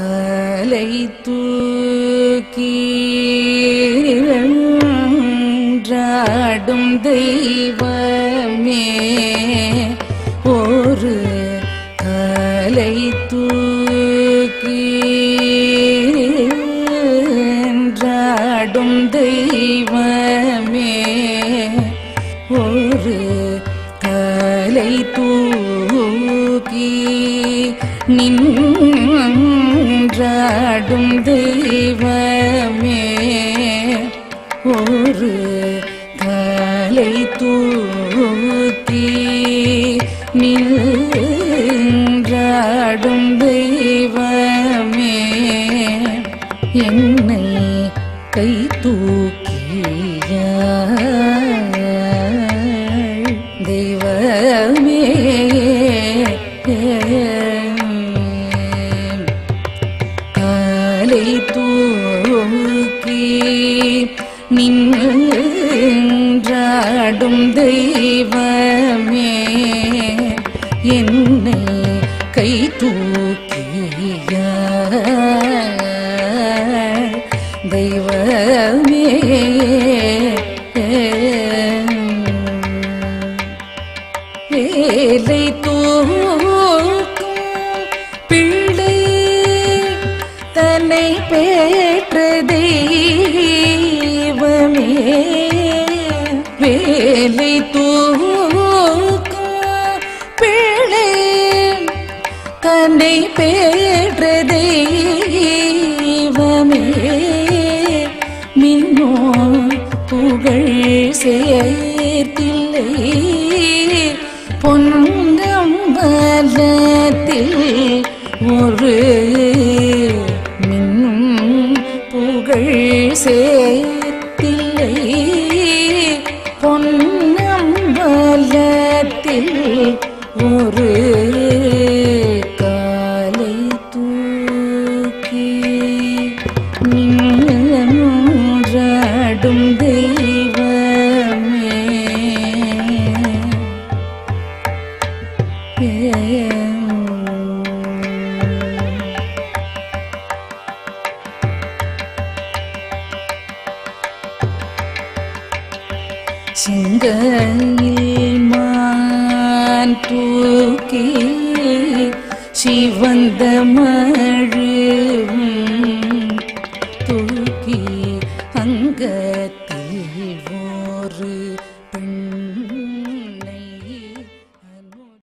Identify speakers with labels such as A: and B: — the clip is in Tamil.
A: கலை தூக்கி என்றாடும் தெய்வமே ஒரு கலை தூக்கி என்றாடும் தெய்வமே ஒரு கலை தூக்கி நின்றாடும் தெய்வமே ஒரு கலை தூக்கி நின்றாடும் தெய்வமே என்னை கை தூக்கிய தெய்வமே காலை தூக்கி நின்றாடும் தெய்வமே என்னை கை தூக்கிய தெய்வமே வேலை தூக்கும் பிள்ளை தன்னை பெற்ற தெய்வமே வேலை தூக்கும் பிள்ளை தன்னை பெற்ற தெய்வமே மின்னோ புகழ் சேர்த்தில்லை பொன்னம்பலத்தில் ஒரு மின்னும் புகழ் சேர்த்தில்லை பொன்னம்பலத்தில் ஒரு காலை தூக்கி நின்றாடும் தெய்வமே சிங்கையில் மான் தூக்கி சிவந்த மழுவும்